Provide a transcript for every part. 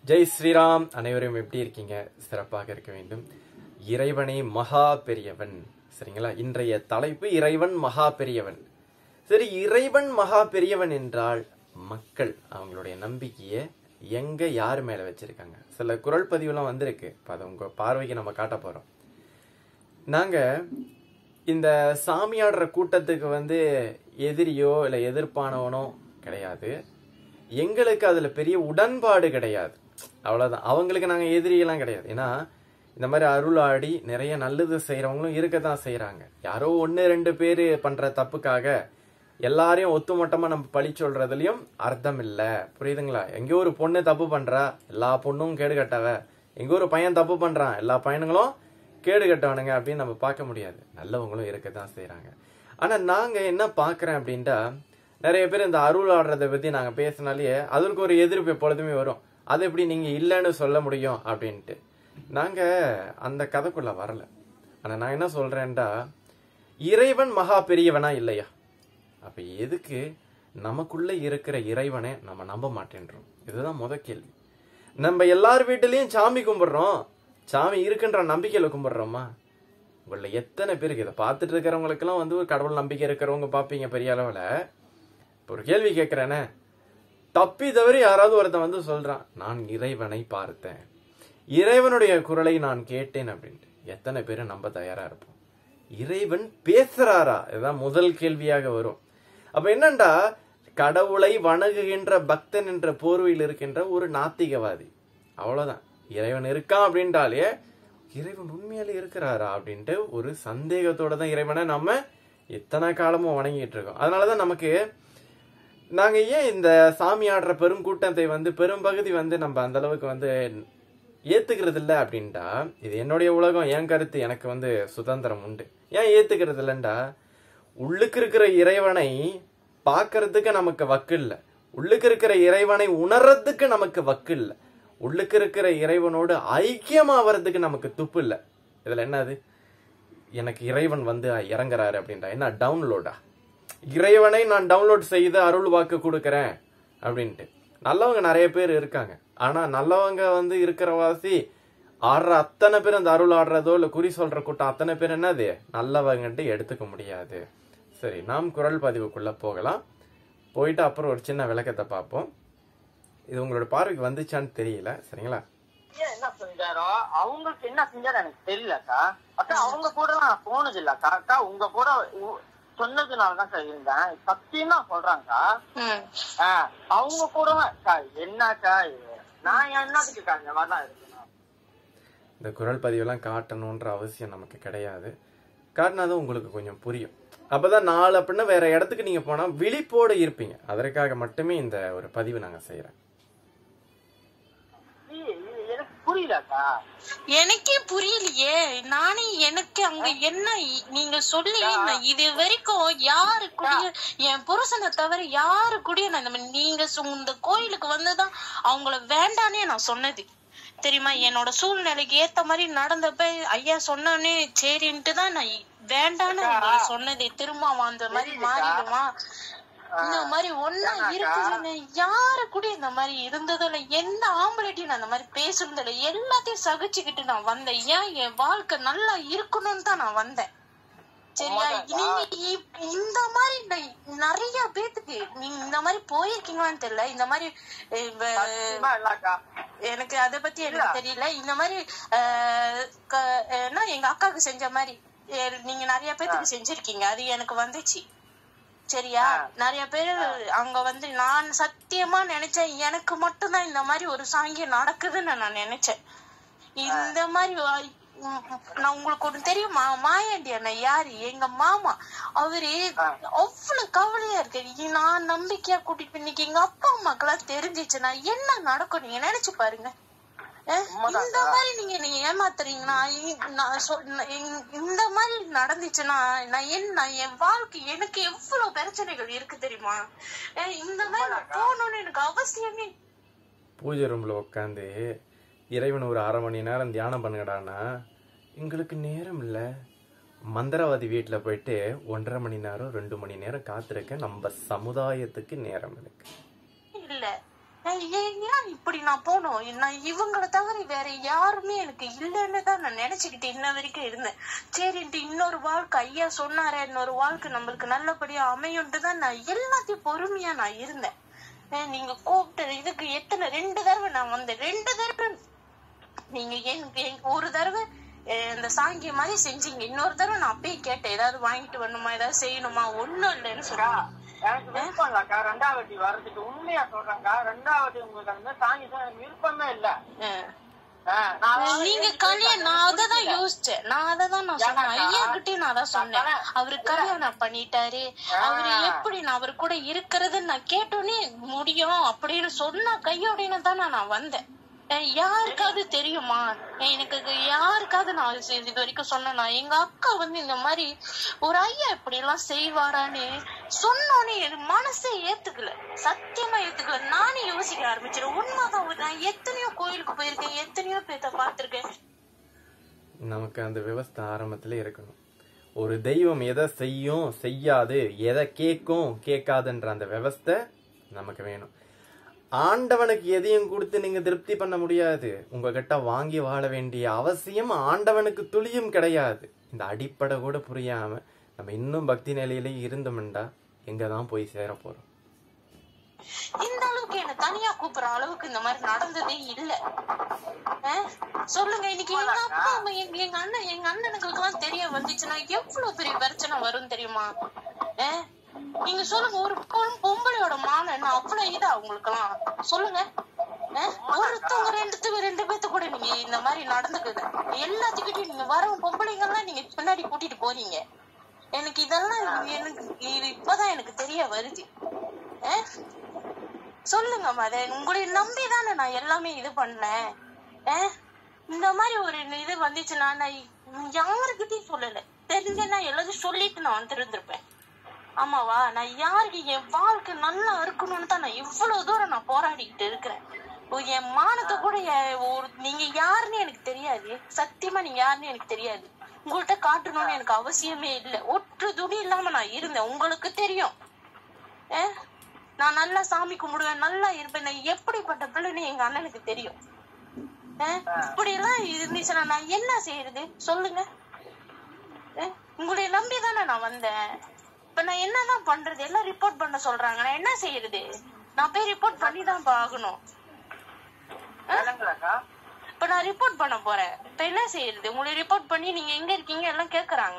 ஜெய் ஸ்ரீராம் அனைவரும் எப்படி இருக்கீங்க சிறப்பாக இருக்க வேண்டும் இறைவனே மகா பெரியவன் சரிங்களா இன்றைய தலைப்பு இறைவன் மகா பெரியவன் சரி இறைவன் மகா பெரியவன் என்றால் மக்கள் அவங்களுடைய நம்பிக்கையை எங்க யார் மேல வச்சிருக்காங்க சில குரல் பதிவுலாம் வந்திருக்கு இப்ப அதை உங்க பார்வைக்கு நம்ம காட்ட போறோம் நாங்க இந்த சாமி ஆடுற கூட்டத்துக்கு வந்து எதிரியோ இல்லை எதிர்ப்பானவனோ கிடையாது எங்களுக்கு அதுல பெரிய உடன்பாடு கிடையாது அவ்வளவுதான் அவங்களுக்கு நாங்க எதிரியெல்லாம் கிடையாது ஏன்னா இந்த மாதிரி அருள் ஆடி நிறைய நல்லது செய்யறவங்களும் இருக்கத்தான் செய்யறாங்க யாரோ ஒன்னு ரெண்டு பேர் பண்ற தப்புக்காக எல்லாரையும் ஒத்துமொட்டமா நம்ம பழி சொல்றதுலயும் அர்த்தம் இல்ல புரியுதுங்களா எங்கேயோ ஒரு பொண்ணு தப்பு பண்றா எல்லா பொண்ணும் கேடு கட்டவ எங்கேயோ ஒரு பையன் தப்பு பண்றான் எல்லா பையனுங்களும் கேடு கட்டவனுங்க அப்படின்னு நம்ம பார்க்க முடியாது நல்லவங்களும் இருக்கத்தான் செய்யறாங்க ஆனா நாங்க என்ன பாக்குறேன் அப்படின்ட்டா நிறைய பேர் இந்த அருள் ஆடுறதை பத்தி நாங்க பேசினாலே அதற்கு ஒரு எதிர்ப்பு எப்பொழுதுமே வரும் அது எப்படி நீங்க இல்லைன்னு சொல்ல முடியும் அப்படின்ட்டு நாங்க அந்த கதைக்குள்ள வரல ஆனா நான் என்ன சொல்றேன்டா இறைவன் மகா பெரியவனா இல்லையா அப்ப எதுக்கு நமக்குள்ள இருக்கிற இறைவனை நம்ம நம்ப மாட்டேன்றோம் இதுதான் முத கேள்வி நம்ம எல்லார் வீட்டிலையும் சாமி கும்பிடுறோம் சாமி இருக்குன்ற நம்பிக்கையில கும்பிடுறோமா உங்கள எத்தனை பேருக்கு இதை பார்த்துட்டு இருக்கிறவங்களுக்கெல்லாம் வந்து ஒரு கடவுள் நம்பிக்கை இருக்கிறவங்க பார்ப்பீங்க பெரிய அளவில் இப்போ ஒரு கேள்வி கேட்குறேனே தப்பி தவறி யாராவது ஒருத்தன் வந்து சொல்றான் நான் இறைவனை பார்த்தேன் இறைவனுடைய குரலை நான் கேட்டேன் அப்படின்ட்டு எத்தனை பேரை நம்ப தயாரா இருப்போம் இறைவன் பேசுறாரா இதுதான் முதல் கேள்வியாக வரும் அப்ப என்னண்டா கடவுளை வணங்குகின்ற பக்தன் என்ற போர்வையில் இருக்கின்ற ஒரு நாத்திகவாதி அவ்வளவுதான் இறைவன் இருக்கான் அப்படின்ட்டாலே இறைவன் உண்மையாலே இருக்கிறாரா அப்படின்ட்டு ஒரு சந்தேகத்தோட தான் இறைவனை நம்ம இத்தனை காலமும் வணங்கிட்டு இருக்கோம் அதனாலதான் நமக்கு நாங்க ஏன் இந்த சாமி ஆடுற பெருங்கூட்டத்தை வந்து பெரும்பகுதி வந்து நம்ம அந்த அளவுக்கு வந்து ஏத்துக்கிறது இல்ல அப்படின்ட்டா இது என்னுடைய உலகம் என் கருத்து எனக்கு வந்து சுதந்திரம் உண்டு ஏன் ஏத்துக்கிறது இல்லைண்டா உள்ளுக்கு இருக்கிற இறைவனை பார்க்கறதுக்கு நமக்கு வக்கு இல்ல உள்ளுக்கு இருக்கிற இறைவனை உணர்றதுக்கு நமக்கு வக்கு இல்ல உள்ளுக்கு இருக்கிற இறைவனோடு ஐக்கியமாவறதுக்கு நமக்கு துப்பு இல்ல இதுல என்னது எனக்கு இறைவன் வந்து இறங்குறாரு அப்படின்றா என்ன டவுன்லோடா இறைவனை நான் டவுன்லோட் செய்து அருள் வாக்கு கொடுக்கறேன் அப்படின்ட்டு நல்லவங்க நிறைய பேர் இருக்காங்க ஆனா நல்லவங்க வந்து இருக்கிற வாசி ஆடுற அத்தனை பேர் அந்த அருள் ஆடுறதோ இல்ல குறி சொல்ற கூட்டம் அத்தனை பேர் என்னது நல்லவங்கன்ட்டு எடுத்துக்க முடியாது சரி நாம் குரல் பதிவுக்குள்ள போகலாம் போயிட்டு அப்புறம் ஒரு சின்ன விளக்கத்தை பார்ப்போம் இது உங்களோட பார்வைக்கு வந்துச்சான்னு தெரியல சரிங்களா ஐயா என்ன செஞ்சாரோ அவங்களுக்கு என்ன செஞ்சாரு எனக்கு தெரியலக்கா அக்கா அவங்க கூட நான் போனது இல்லக்கா அக்கா உங்க கூட உ- சொன்னதுனாலதான் சார் இருந்தேன் சத்தியமா சொல்றாங்கக்கா ம். ஆ, அவங்க கூட அக்கா என்னக்கா இது நான் என்னதுக்குக்கா இந்த மாதிரிலாம் இருக்கணும் இந்த குரல் பதிவெல்லாம் காட்டணுன்ற அவசியம் நமக்கு கிடையாது காட்டினாதான் உங்களுக்கு கொஞ்சம் புரியும் அப்பதான் நாலு அப்படின்னா வேற இடத்துக்கு நீங்க போனா விழிப்போடு இருப்பீங்க அதற்காக மட்டுமே இந்த ஒரு பதிவு நாங்க செய்யறோம் இது இது எனக்கு புரியலக்கா எனக்கே புரியலையே நானே எனக்கு அங்க என்ன இ- நீங்க சொல்லி நான் இது வரைக்கும் யாரு கூடயும் என் புருஷனை தவிர யாரு கூடயும் நான் இந்த மாதிரி நீங்க சொ- இந்த கோயிலுக்கு வந்துதான் அவங்கள வேண்டானே நான் சொன்னது தெரியுமா என்னோட சூழ்நிலைக்கு ஏத்த மாதிரி நடந்தப்ப ஐயா சொன்னோன்னே சரின்ட்டு தான் நான் இ- வேண்டான்னு நீங்க சொன்னது திரும்ப அந்த மாதிரி மாறிடுமா இந்த மாதிரி ஒன்னா இருக்குது யாரு கூட இந்த மாதிரி இருந்ததில்ல எந்த ஆம்பளைட்டையும் நான் அந்த மாதிரி பேசுனதில்ல எல்லாத்தையும் சகிச்சுக்கிட்டு நான் வந்தேன் ஏன் என் வாழ்க்கை நல்லா இருக்கணும்னு தான் நான் வந்தேன் சரியா நீங்க இப்- இந்த மாதிரி நான் நிறைய பேத்துக்கு நீங்க இந்த மாதிரி போயிருக்கீங்களான்னு தெரியல இந்த மாதிரி அஹ், வ- சத்தியமா இல்லக்கா எனக்கு அத பத்தி எனக்கு தெரியல இந்த மாதிரி அஹ், க- என்ன எங்க அக்காவுக்கு செஞ்ச மாதிரி எ- நீங்க நிறைய பேத்துக்கு செஞ்சிருக்கீங்க அது எனக்கு வந்துச்சு சரியா நிறைய பேர் அங்க வந்து நான் சத்தியமா நினைச்சேன் எனக்கு மட்டும்தான் இந்த மாதிரி ஒரு சாங்கியம் நடக்குதுன்னு நான் நினைச்சேன் இந்த மாதிரி வா- உம் நான் உங்களுக்கு ஒண்ணு தெரியுமா மாயாண்டி அண்ணன் யாரு எங்க மாமா அவரு அவ்வளவு கவலையா இருக்கு இ- நான் நம்பிக்கையா கூட்டிட்டு போய் இன்னைக்கு எங்க அப்பா அம்மாக்கெல்லாம் தெரிஞ்சிச்சுன்னா என்ன நடக்கும் நீங்க நினைச்சு பாருங்க அஹ், இந்த மாதிரி நீங்க நீங்க ஏமாத்துறீங்கன்னா இ- நான் சொல்- நான் இ- இந்த மாதிரி நடந்துச்சுன்னா நான் என்ன என் வாழ்க்கை எனக்கு எவ்வளவு பிரச்சனைகள் இருக்கு தெரியுமா அஹ், இந்த மாதிரி நான் போகணும்னு எனக்கு அவசியமே பூஜை ரூம்ல உட்காந்து இறைவன் ஒரு அரை மணி நேரம் தியானம் பண்ணுங்கடான்னா எங்களுக்கு நேரம் இல்ல மந்திரவாதி வீட்டுல போயிட்டு ஒன்றரை மணி நேரம் ரெண்டு மணி நேரம் காத்திருக்க நம்ம சமுதாயத்துக்கு நேரம் இருக்கு இல்ல நான் ஏன் ஏன் இப்படி நான் போகணும் நான் இவங்களை தவிர வேற யாருமே எனக்கு இல்லைன்னு தான் நான் நினைச்சுக்கிட்டு இன்ன வரைக்கும் இருந்தேன் சரின்ட்டு இன்னொரு வாழ்க்கை ஐயா சொன்னாரே இன்னொரு வாழ்க்கை நம்மளுக்கு நல்லபடியா அமையும்ட்டு தான் நான் எல்லாத்தையும் பொறுமையா நான் இருந்தேன் அஹ் நீங்க கூப்பிட்டு இதுக்கு எத்தனை ரெண்டு தடவை நான் வந்தேன் ரெண்டு தடவை நீங்க எனக்கு எனக்கு ஒரு தடவை அஹ், இந்த சாங்கிய மாதிரி செஞ்சீங்க இன்னொரு தடவை நான் அப்பயே கேட்டேன் ஏதாவது வாங்கிட்டு வரணுமா ஏதாவது செய்யணுமா ஒண்ணும் இல்லைன்னு அக்கா, சொன்னாங்க எனக்கு விருப்பம் இல்லக்கா ரெண்டாவது வாட்டி வர்றதுக்கு உண்மையா சொல்றேன்க்கா ரெண்டாவது வாட்டி உங்களுக்கு அந்த சாங்கி தான் எனக்கு விருப்பமே இல்ல அஹ். ஆ, நான் வேற நீங்க ஏறி கல்யாணம் நான் அததான் யோசிச்சேன் நான் அததான் நான் சொன்னேன் ஏன்னாக்கா, ஐயா கிட்டயும் நான் அதான் சொன்னேன் அவரு கல்யாணம் பண்ணிட்டாரு அவரு எப்படி நான் அவர் கூட இருக்கிறதுன்னு நான் கேட்டோன்னே முடியும் அப்படின்னு சொன்ன கையோடனே தான் நான் வந்தேன் அஹ் யாருக்காவது தெரியுமா எனக்கு இது யாருக்காவது நான் இது இது வரைக்கும் சொன்னேனா எங்க அக்கா வந்து இந்த மாதிரி ஒரு ஐயா இப்படி எல்லாம் செய்வாரான்னு சொன்னோன்னே என் மனசே ஏத்துக்கல சத்தியமா ஏத்துக்கல நானே யோசிக்க ஆரம்பிச்சிடும் உண்மைதான் நான் எத்தனையோ கோயிலுக்கு போயிருக்கேன் எத்தனையோ பேத்த பார்த்திருக்கேன் நமக்கு அந்த விவஸ்தை ஆரம்பத்துல இருக்கணும் ஒரு தெய்வம் எதை செய்யும் செய்யாது எதை கேட்கும் கேட்காதுன்ற அந்த விவஸ்தை நமக்கு வேணும் ஆண்டவனுக்கு எதையும் கொடுத்து நீங்க திருப்தி பண்ண முடியாது உங்ககிட்ட வாங்கி வாழ வேண்டிய அவசியம் ஆண்டவனுக்கு துளியும் கிடையாது இந்த அடிப்படை கூட புரியாம நம்ம இன்னும் பக்தி நிலையிலே இருந்தோம்டா எங்க தான் போய் சேர போறோம் இந்த அளவுக்கு என்ன தனியா கூப்பிடுற அளவுக்கு இந்த மாதிரி நடந்ததே இல்ல அஹ்? சொல்லுங்க இன்னைக்கு எங்க அப்பா அம்மா எங்க எங்க அண்ணன் எங்க அண்ணனுங்களுக்கு எல்லாம் தெரிய வந்துச்சுன்னா எவ்வளவு பெரிய பிரச்சனை வரும் தெரியுமா அஹ்? நீங்க சொல்லுங்க ஒரு பொம்- பொம்பளையோட மானம் என்ன அவ்வளவு இதா உங்களுக்கு எல்லாம் சொல்லுங்க அஹ்? ஒருத்தவங்க ரெண்டுத்துக்கு ரெண்டு பேத்து கூட நீங்க இந்த மாதிரி நடந்துக்குது எல்லாத்துக்கிட்டையும் நீங்க வரவங்க பொம்பளைங்க எல்லாம் நீங்க பின்னாடி கூட்டிட்டு போறீங்க எனக்கு இதெல்லாம் எனக்கு இது இப்பதான் எனக்கு தெரிய வருது அஹ்? சொல்லுங்க மதன் உங்களை நம்பி தானே நான் எல்லாமே இது பண்ணேன் அஹ்? இந்த மாதிரி ஒரு இது வந்துச்சுன்னா நான் யாருக்கிட்டையும் சொல்லல தெரிஞ்சேன்னா எல்லாத்தையும் சொல்லிட்டு நான் வந்துருந்திருப்பேன் ஆமாவா நான் யாருக்கு என் வாழ்க்கை நல்லா இருக்கணும்னு தான் நான் இவ்வளவு தூரம் நான் போராடிக்கிட்டு இருக்கிறேன் ஓ, என் மானத்தை கூட என் ஒரு நீங்க யாருன்னு எனக்கு தெரியாது சத்தியமா நீங்க யாருன்னு எனக்கு தெரியாது உங்கள்கிட்ட காட்டணும்னு எனக்கு அவசியமே இல்லை ஒற்று துணி இல்லாம நான் இருந்தேன் உங்களுக்கு தெரியும் அஹ்? நான் நல்லா சாமி கும்பிடுவேன் நல்லா இருப்பேன் நான் எப்படிப்பட்ட பிள்ளைன்னு எங்க அண்ணனுக்கு தெரியும் அஹ்? இப்படி எல்லாம் இருந்துச்சுன்னா நான் என்ன செய்யறது சொல்லுங்க அஹ்? உங்களை நம்பி தானே நான் வந்தேன் இப்ப நான் என்னதான் பண்றது எல்லாம் ரிப்போர்ட் பண்ண சொல்றாங்க நான் என்ன செய்யறது நான் போய் ரிப்போர்ட் பண்ணி தான் ஆகணும் வேலைங்களாக்கா இப்ப நான் ரிப்போர்ட் பண்ண போறேன் இப்ப என்ன செய்யறது உங்களை ரிப்போர்ட் பண்ணி நீங்க எங்க இருக்கீங்க எல்லாம் கேக்குறாங்க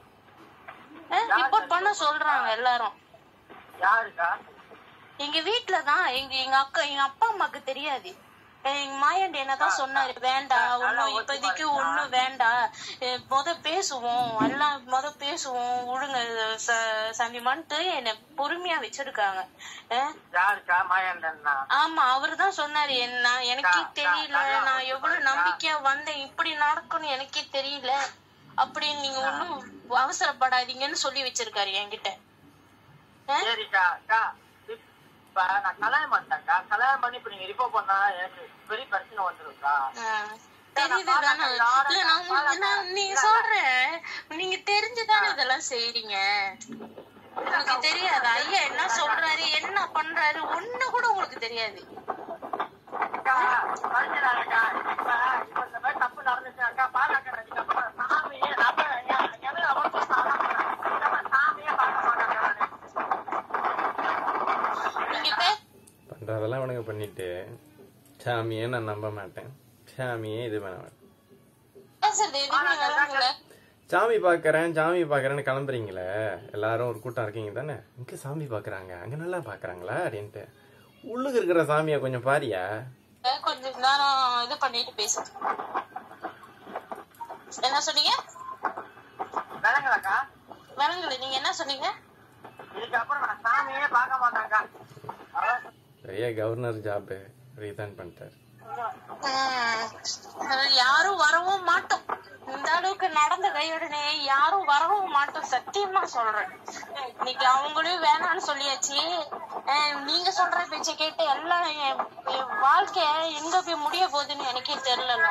ரிப்போர்ட் பண்ண சொல்றாங்க எல்லாரும் யாருக்கா எங்க வீட்டுல தான் எங்க எங்க அக்கா எங்க அப்பா அம்மாக்கு தெரியாது எங்க மாயாண்டி என்னதான் சொன்னாரு வேண்டாம் ஒண்ணும் இப்போதைக்கு ஒண்ணும் வேண்டாம் அஹ் முத பேசுவோம் எல்லாம் முத பேசுவோம் விடுங்க ச- சாமிமான்ட்டு என்னை பொறுமையா வச்சிருக்காங்க அஹ் யாருக்கா மாயாண்டன்னா ஆமா அவர்தான் சொன்னாரு என்ன எனக்கே தெரியல நான் எவ்வளவு நம்பிக்கையா வந்தேன் இப்படி நடக்கும்னு எனக்கே தெரியல அப்படின்னு நீங்க ஒண்ணும் அவசரப்படாதீங்கன்னு சொல்லி வச்சிருக்காரு என்கிட்ட அஹ் சரிக்கா அக்கா இப்ப நான் கல்யாணம் பண்ணிட்டேன்க்கா கல்யாணம் பண்ணி இப்ப நீங்க ரிப்போர்ட் பண்ணா எனக்கு பெரிய பிரச்சனை வந்துருக்கா ஆஹ் தெரியுது தானே இல்ல நான் உங்களுக்கு நான் நீங்க சொல்றேன் நீங்க தெரிஞ்சுதானே இதெல்லாம் செய்றீங்க உங்களுக்கு தெரியாது ஐயா என்ன சொல்றாரு என்ன பண்றாரு ஒண்ணு கூட உங்களுக்கு தெரியாது அக்கா மனுஷனாக்கா இப்ப இப்ப இந்த மாதிரி தப்பு நடந்துச்சுனாக்கா பாலாக்கா அதுக்கப்புறம் சாமி அப்ப எனக்கு அவருக்கு சாமியே பார்க்க மாட்டாங்க நானு. நீங்க பே- பண்றதெல்லாம் அவனுங்க பண்ணிட்டு சாமியே நான் நம்ப மாட்டேன் சாமியே இது பண்ண மாட்டேன் பேசுறது எதுவுமே விளங்கல சாமி பார்க்கறேன் சாமி பார்க்கறேன்னு கிளம்புறீங்களே எல்லாரும் ஒரு கூட்டம் இருக்கீங்க தானே இங்க சாமி பார்க்கறாங்க அங்க நல்லா பார்க்கறாங்களா அப்படின்ட்டு உள்ளுக்கு இருக்கிற சாமியை கொஞ்சம் பாரியா அஹ் கொஞ்சம் நேரம் இது பண்ணிட்டு பேசுங்க என்ன சொன்னீங்க விளங்கலக்கா விளங்கல நீங்க என்ன சொன்னீங்க இதுக்கப்புறம் நான் சாமியே பார்க்க மாட்டேன்க்கா அதான் பெரிய கவர்னர் ஜாப் ரீசன் பண்ணிட்டாரு உம் யாரும் வரவும் மாட்டோம் இந்த அளவுக்கு நடந்த கையுடனே யாரும் வரவும் மாட்டோம் சத்தியமா சொல்றேன் இன்னைக்கு அவங்களையும் வேணாம்னு சொல்லியாச்சு அஹ் நீங்க சொல்ற பேச்ச கேட்டு எல்லாம் என் என் வாழ்க்கை எங்க போய் முடிய போகுதுன்னு எனக்கே தெரியல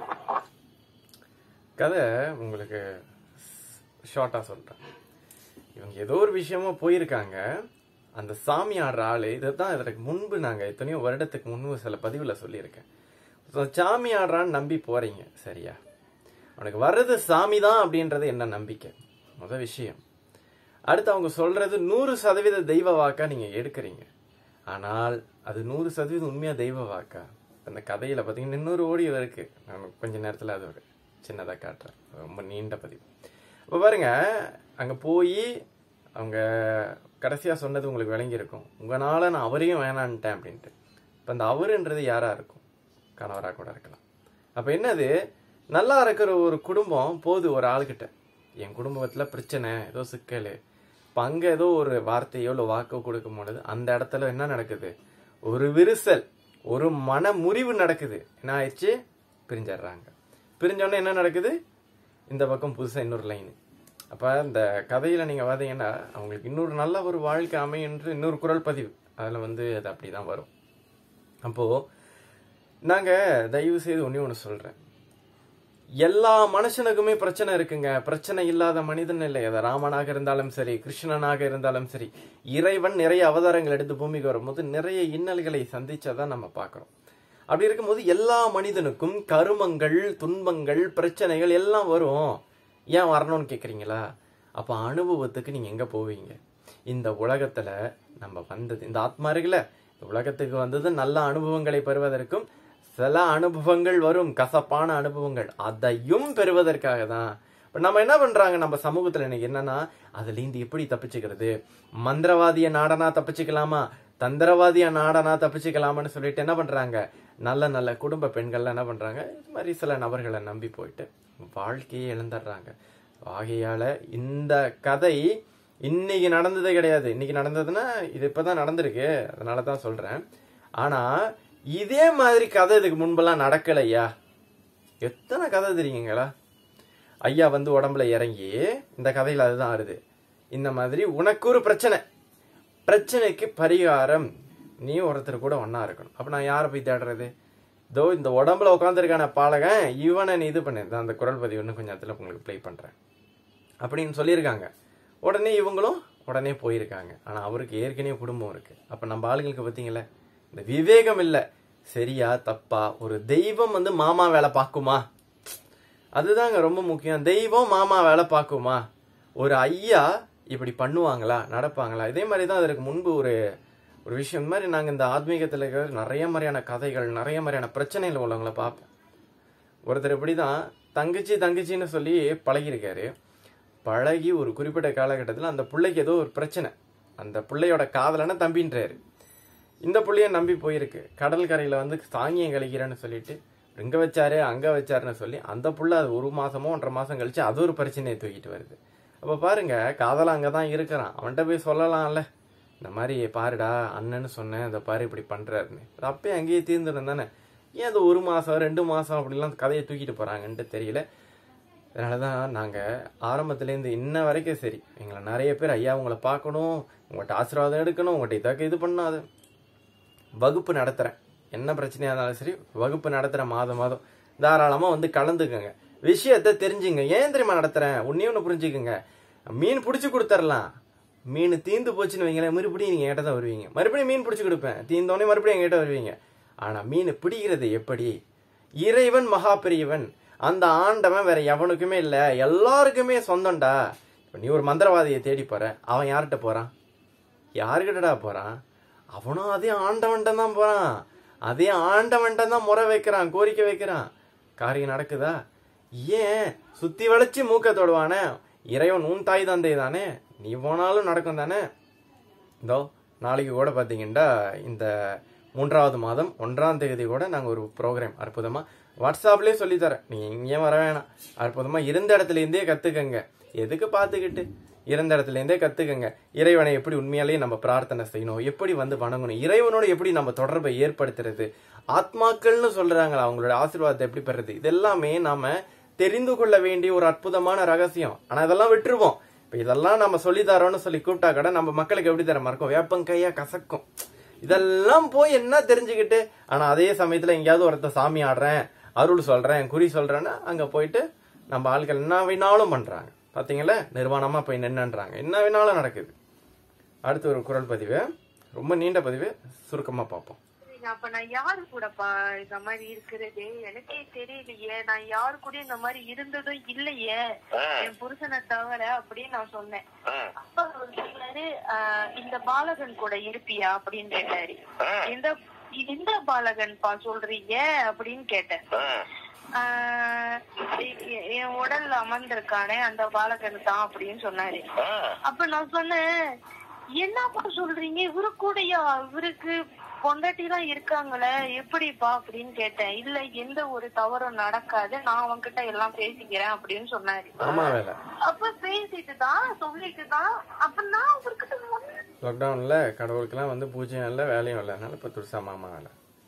கதை உங்களுக்கு ஷார்ட்டா சொல்றேன் இவங்க ஏதோ ஒரு விஷயமா போயிருக்காங்க அந்த சாமி ஆடுற ஆளு இதுதான் இதற்கு முன்பு நாங்க எத்தனையோ வருடத்துக்கு முன்பு சில பதிவுல சொல்லியிருக்கேன் So, சாமி ஆடுறான்னு நம்பி போறீங்க சரியா உனக்கு வர்றது சாமி தான் அப்படின்றது என்ன நம்பிக்கை முத விஷயம் அடுத்து அவங்க சொல்றது நூறு சதவீத தெய்வ வாக்கா நீங்க எடுக்கிறீங்க ஆனால் அது நூறு சதவீதம் உண்மையா தெய்வ வாக்கா அந்த கதையில பாத்தீங்கன்னா இன்னொரு ஓடியோ இருக்கு நான் கொஞ்ச நேரத்துல அது ஒரு சின்னதா காட்டுறேன் ரொம்ப நீண்ட பதிவு இப்போ பாருங்க அங்க போய் அவங்க கடைசியா சொன்னது உங்களுக்கு விளங்கியிருக்கும் உங்களால நான் அவரையும் வேணான்ட்டேன் அப்படின்ட்டு இப்போ அந்த அவருன்றது யாரா இருக்கும் கணவரா கூட இருக்கலாம் அப்ப என்னது நல்லா இருக்கிற ஒரு குடும்பம் போகுது ஒரு ஆளுகிட்ட என் குடும்பத்துல பிரச்சனை ஏதோ சிக்கல் இப்ப அங்க ஏதோ ஒரு வார்த்தையோ இல்லை வாக்கோ கொடுக்கும் பொழுது அந்த இடத்துல என்ன நடக்குது ஒரு விரிசல் ஒரு மன முறிவு நடக்குது என்ன ஆயிடுச்சு பிரிஞ்சிடுறாங்க பிரிஞ்சோடனே என்ன நடக்குது இந்த பக்கம் புதுசா இன்னொரு லைன் அப்ப இந்த கதையில நீங்க பார்த்தீங்கன்னா அவங்களுக்கு இன்னொரு நல்ல ஒரு வாழ்க்கை அமையன்று இன்னொரு குரல் பதிவு அதுல வந்து அது அப்படிதான் வரும் அப்போ நாங்க தயவு செய்து ஒண்ணே ஒன்று சொல்றேன் எல்லா மனுஷனுக்குமே பிரச்சனை இருக்குங்க பிரச்சனை இல்லாத மனிதன் இல்லை அது ராமனாக இருந்தாலும் சரி கிருஷ்ணனாக இருந்தாலும் சரி இறைவன் நிறைய அவதாரங்கள் எடுத்து பூமிக்கு வரும்போது நிறைய இன்னல்களை சந்திச்சதான் நம்ம பார்க்கிறோம் அப்படி இருக்கும்போது எல்லா மனிதனுக்கும் கருமங்கள் துன்பங்கள் பிரச்சனைகள் எல்லாம் வரும் ஏன் வரணும்னு கேக்குறீங்களா அப்ப அனுபவத்துக்கு நீங்க எங்க போவீங்க இந்த உலகத்துல நம்ம வந்தது இந்த ஆத்மா இருக்குல்ல இந்த உலகத்துக்கு வந்தது நல்ல அனுபவங்களை பெறுவதற்கும் சில அனுபவங்கள் வரும் கசப்பான அனுபவங்கள் அதையும் பெறுவதற்காக தான் இப்ப நம்ம என்ன பண்றாங்க நம்ம சமூகத்துல இன்னைக்கு என்னன்னா அதுல இருந்து எப்படி தப்பிச்சுக்கிறது மந்திரவாதிய நாடனா தப்பிச்சுக்கலாமா தந்திரவாதிய நாடனா தப்பிச்சுக்கலாமான்னு சொல்லிட்டு என்ன பண்றாங்க நல்ல நல்ல குடும்ப பெண்கள்லாம் என்ன பண்றாங்க இது மாதிரி சில நபர்களை நம்பி போயிட்டு வாழ்க்கையை இழந்துடுறாங்க ஆகையால இந்த கதை இன்னைக்கு நடந்ததே கிடையாது இன்னைக்கு நடந்ததுன்னா இது இப்பதான் நடந்திருக்கு அதனால தான் சொல்றேன் ஆனா இதே மாதிரி கதை இதுக்கு முன்பெல்லாம் நடக்கலையா எத்தனை கதை தெரியுங்களா ஐயா வந்து உடம்புல இறங்கி இந்த கதையில அதுதான் வருது இந்த மாதிரி உனக்கு ஒரு பிரச்சனை பிரச்சனைக்கு பரிகாரம் நீ ஒருத்தர் கூட ஒண்ணா இருக்கணும் அப்ப நான் யாரை போய் தேடுறது இதோ இந்த உடம்புல உட்காந்துருக்கான பாலகன் இவனை நீ இது பண்ணு இதான் அந்த குரல் பதிவு இன்னும் கொஞ்சம் நேரத்துல உங்களுக்கு ப்ளே பண்றேன் அப்படின்னு சொல்லியிருக்காங்க உடனே இவங்களும் உடனே போயிருக்காங்க ஆனா அவருக்கு ஏற்கனவே குடும்பம் இருக்கு அப்ப நம்ம ஆளுங்களுக்கு பாத்தீங்களா இந்த விவேகம் இல்ல சரியா தப்பா ஒரு தெய்வம் வந்து மாமா வேலை பார்க்குமா அதுதாங்க ரொம்ப முக்கியம் தெய்வம் மாமா வேலை பார்க்குமா ஒரு ஐயா இப்படி பண்ணுவாங்களா நடப்பாங்களா இதே மாதிரி தான் அதற்கு முன்பு ஒரு ஒரு விஷயம் இந்த மாதிரி நாங்க இந்த ஆத்மீகத்துல இருக்கிற நிறைய மாதிரியான கதைகள் நிறைய மாதிரியான பிரச்சனைகள் உள்ளவங்கள பார்ப்போம் ஒருத்தர் இப்படிதான் தங்கச்சி தங்கச்சின்னு சொல்லி பழகியிருக்காரு பழகி ஒரு குறிப்பிட்ட காலகட்டத்தில் அந்த பிள்ளைக்கு ஏதோ ஒரு பிரச்சனை அந்த பிள்ளையோட காதலனை தம்பின்றாரு இந்த புள்ளைய நம்பி போயிருக்கு கடல் கரையில வந்து சாங்கியம் கழிக்கிறேன்னு சொல்லிட்டு இங்க வச்சாரு அங்க வச்சாருன்னு சொல்லி அந்த புள்ள அது ஒரு மாசமோ ஒன்றரை மாசம் கழிச்சு அது ஒரு பிரச்சனையை தூக்கிட்டு வருது அப்ப பாருங்க காதல அங்கதான் இருக்கிறான் அவன்கிட்ட போய் சொல்லலாம்ல இந்த மாதிரி பாருடா அண்ணன்னு சொன்னேன் இந்த பாரு இப்படி பண்றாருன்னு அது அப்பயே அங்கேயே தீர்ந்துடும் தானே ஏன் அது ஒரு மாசம் ரெண்டு மாசம் அப்படிலாம் கதையை தூக்கிட்டு போறாங்கன்ட்டு தெரியல அதனாலதான் நாங்க ஆரம்பத்துலேருந்து இன்ன வரைக்கும் சரி எங்களை நிறைய பேர் ஐயா உங்களை பார்க்கணும் உங்கள்கிட்ட ஆசீர்வாதம் எடுக்கணும் உங்கள்கிட்ட இதாக்க இது பண்ணாது வகுப்பு நடத்துறேன் என்ன பிரச்சனையா இருந்தாலும் சரி வகுப்பு நடத்துறேன் மாதம் மாதம் தாராளமா வந்து கலந்துக்கங்க விஷயத்த தெரிஞ்சுங்க ஏன் தெரியுமா நடத்துறேன் ஒன்னே ஒன்று புரிஞ்சுக்குங்க மீன் பிடிச்சி கொடுத்துடலாம் மீன் தீந்து போச்சுன்னு வைங்களேன் மறுபடியும் நீங்க என்கிட்ட தான் வருவீங்க மறுபடியும் மீன் பிடிச்சி கொடுப்பேன் தீந்தோடனே மறுபடியும் என்கிட்ட வருவீங்க ஆனா மீன் பிடிக்கிறது எப்படி இறைவன் மகா பெரியவன் அந்த ஆண்டவன் வேற எவனுக்குமே இல்ல எல்லாருக்குமே சொந்தம்டா இப்ப நீ ஒரு மந்திரவாதியை தேடி போற அவன் யார்கிட்ட போறான் யாருக்கிட்டடா போறான் அவனும் அதே ஆண்டவன்ட்ட தான் போறான் அதே ஆண்டவன்ட்ட தான் முறை வைக்கிறான் கோரிக்கை வைக்கிறான் காரியம் நடக்குதா ஏன் சுத்தி வளைச்சு மூக்க தொடுவானே இறைவன் உன் தாய் தந்தை தானே நீ போனாலும் நடக்கும் தானே இதோ நாளைக்கு கூட பார்த்தீங்கன்னா இந்த மூன்றாவது மாதம் ஒன்றாம் தேதி கூட நாங்கள் ஒரு ப்ரோக்ராம் அற்புதமாக வாட்ஸ்அப்லேயே சொல்லித்தரேன் நீங்கள் இங்கேயும் வர வேணாம் அற்புதமாக இருந்த இடத்துல இருந்தே கற்றுக்கங்க எதுக்கு பார்த்துக்கிட்டு இருந்த இடத்துல இருந்தே கற்றுக்கங்க இறைவனை எப்படி உண்மையாலேயே நம்ம பிரார்த்தனை செய்யணும் எப்படி வந்து வணங்கணும் இறைவனோட எப்படி நம்ம தொடர்பை ஏற்படுத்துறது ஆத்மாக்கள்னு சொல்றாங்க அவங்களோட ஆசீர்வாதத்தை எப்படி பெறுறது இதெல்லாமே நாம தெரிந்து கொள்ள வேண்டிய ஒரு அற்புதமான ரகசியம் ஆனா இதெல்லாம் விட்டுருவோம் இப்ப இதெல்லாம் நம்ம சொல்லி தரோம்னு சொல்லி கூப்பிட்டா கூட நம்ம மக்களுக்கு எப்படி தர மறக்கும் வேப்பங்கையா கசக்கும் இதெல்லாம் போய் என்ன தெரிஞ்சுக்கிட்டு ஆனா அதே சமயத்துல எங்கேயாவது ஒருத்த சாமி ஆடுறேன் அருள் சொல்றேன் குறி சொல்றேன்னா அங்க போயிட்டு நம்ம ஆட்கள் என்ன வேணாலும் பண்றாங்க பாத்தீங்களா நிர்வாணமா போய் நின்னுன்றாங்க என்ன வேணாலும் நடக்குது அடுத்து ஒரு குரல் பதிவு ரொம்ப நீண்ட பதிவு சுருக்கமா பார்ப்போம் சரிங்க, அப்ப நான் யாரு கூடப்பா இந்த மாதிரி இருக்கிறது எனக்கே தெரியலையே நான் யாரு கூட இந்த மாதிரி இருந்ததும் இல்லையே என் புருஷனை தவிர அப்படின்னு நான் சொன்னேன் அப்ப அவர் சொன்னாரு "ஆஹ், இந்த பாலகன் கூட இருப்பியா அப்படின்னு கேட்டாரு இந்த இந்த பாலகன் பா சொல்றீங்க அப்படின்னு கேட்டேன் ஆஹ், எ- எ- என் உடல்ல அமர்ந்திருக்கானே அந்த பாலகன் தான் அப்படின்னு சொன்னாரு அப்ப நான் சொன்னேன் என்னப்பா சொல்றீங்க இவரு கூடயா இவருக்கு பொண்டாட்டி எல்லாம் இருக்காங்களே எப்படிப்பா அப்படின்னு கேட்டேன் இல்ல எந்த ஒரு தவறும் நடக்காது நான் அவன்கிட்ட எல்லாம் பேசிக்கிறேன் அப்படின்னு சொன்னாரு ஆமா வேலை அப்ப பேசிட்டு தான் சொல்லிட்டு தான் அப்ப நான் அவர்கிட்ட முன்ன- லாக்டவுன்ல கடவுளுக்கெல்லாம் வந்து பூஜையும் இல்லை வேலையும் இல்லை அதனால இப்போ துர்சா மாமா வேலை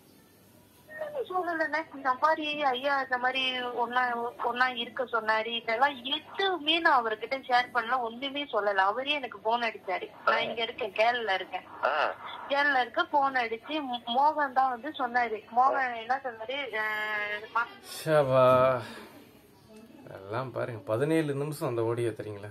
சொல்லலண்ணே இந்த மாதிரி ஐயா இந்த மாதிரி ஒன்னா ஒன்னா இருக்க சொன்னாரு இதெல்லாம் எதுவுமே நான் அவர்கிட்ட ஷேர் பண்ணல ஒண்ணுமே சொல்லல அவரே எனக்கு போன் அடிச்சாரு நான் இங்க இருக்கேன் கேரள இருக்கேன் கேரள இருக்க போன் அடிச்சு மோ- மோகன் தான் வந்து சொன்னாரு மோகன் என்ன சொன்னாரு அஹ், மா- ஷபா எல்லாம் பாருங்க பதினேழு நிமிஷம் அந்த ஓடியோ தெரியுங்களா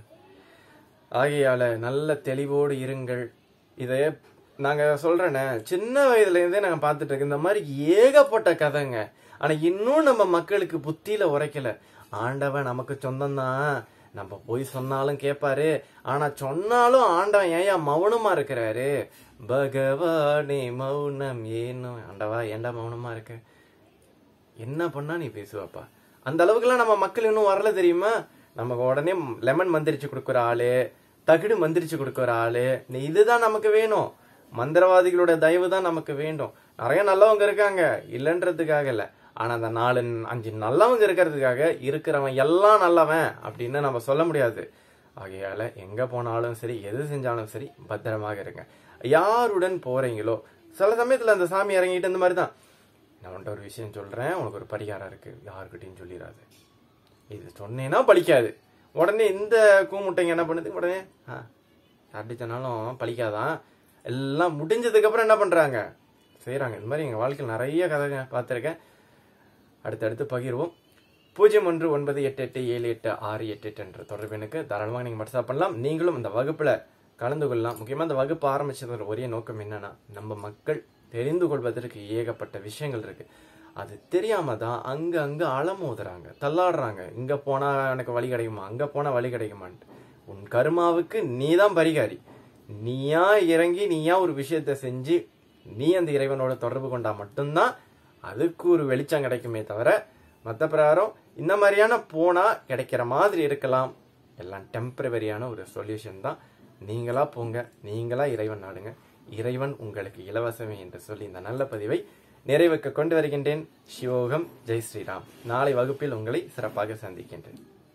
ஆகையால நல்ல தெளிவோடு இருங்கள் இதை நாங்க சொல்றேனே சின்ன வயதுல இருந்தே நாங்க பார்த்துட்டு இருக்கோம் இந்த மாதிரி ஏகப்பட்ட கதைங்க ஆனா இன்னும் நம்ம மக்களுக்கு புத்தியில உரைக்கல ஆண்டவன் நமக்கு சொந்தம்தான் நம்ம போய் சொன்னாலும் கேட்பாரு ஆனா சொன்னாலும் ஆண்டவன் ஏன் மௌனமா இருக்கிறாரு பகவானே மௌனம் ஏனும் ஆண்டவா ஏன்டா மௌனமா இருக்க என்ன பண்ணா நீ பேசுவாப்பா அந்த அளவுக்குலாம் நம்ம மக்கள் இன்னும் வரல தெரியுமா நமக்கு உடனே லெமன் மந்திரிச்சு கொடுக்குற ஆளு தகிடு மந்திரிச்சு கொடுக்குற ஆளு இந்த இதுதான் நமக்கு வேணும் மந்திரவாதிகளோட தயவு தான் நமக்கு வேண்டும் நிறைய நல்லவங்க இருக்காங்க இல்லைன்றதுக்காக இல்ல ஆனா அந்த நாலு அஞ்சு நல்லவங்க இருக்கிறதுக்காக இருக்கிறவன் எல்லாம் நல்லவன் அப்படின்னு நம்ம சொல்ல முடியாது ஆகையால எங்க போனாலும் சரி எது செஞ்சாலும் சரி பத்திரமாக இருங்க யாருடன் போறீங்களோ சில சமயத்துல அந்த சாமி இறங்கிட்டு இந்த மாதிரி தான் நான் உன்ட்ட ஒரு விஷயம் சொல்றேன் உனக்கு ஒரு பரிகாரம் இருக்கு யாருக்கிட்டையும் சொல்லிடாது இது சொன்னேன்னா பலிக்காது உடனே இந்த கூமுட்டைங்க என்ன பண்ணுது உடனே ஆ அடிச்சனாலும் பலிக்காதான் எல்லாம் முடிஞ்சதுக்கு அப்புறம் என்ன பண்றாங்க செய்றாங்க இந்த மாதிரி எங்க வாழ்க்கையில் நிறைய கதைங்க பார்த்துருக்கேன் அடுத்தடுத்து பகிர்வோம் பூஜ்ஜியம் ஒன்று ஒன்பது எட்டு எட்டு ஏழு எட்டு ஆறு எட்டு எட்டு என்ற தொடர்பு எனக்கு தாராளமாக நீங்கள் வாட்ஸ்அப் பண்ணலாம் நீங்களும் இந்த வகுப்புல கலந்து கொள்ளலாம் முக்கியமாக இந்த வகுப்பு ஆரம்பிச்சதோட ஒரே நோக்கம் என்னன்னா நம்ம மக்கள் தெரிந்து கொள்வதற்கு ஏகப்பட்ட விஷயங்கள் இருக்கு அது தெரியாம தான் அங்க அங்க அலமோதுறாங்க தள்ளாடுறாங்க இங்க போனா எனக்கு வழி கிடைக்குமா அங்க போனா வழி கிடைக்குமான்ட்டு உன் கர்மாவுக்கு நீ தான் பரிகாரி நீயா இறங்கி நீயா ஒரு விஷயத்த செஞ்சு நீ அந்த இறைவனோட தொடர்பு கொண்டா மட்டும்தான் அதுக்கு ஒரு வெளிச்சம் கிடைக்குமே தவிர மற்ற பிரகாரம் இந்த மாதிரியான போனா கிடைக்கிற மாதிரி இருக்கலாம் எல்லாம் டெம்பரவரியான ஒரு சொல்யூஷன் தான் நீங்களா போங்க நீங்களா இறைவன் நாடுங்க இறைவன் உங்களுக்கு இலவசமே என்று சொல்லி இந்த நல்ல பதிவை நிறைவுக்கு கொண்டு வருகின்றேன் சிவோகம் ஜெய் ஸ்ரீராம் நாளை வகுப்பில் உங்களை சிறப்பாக சந்திக்கின்றேன்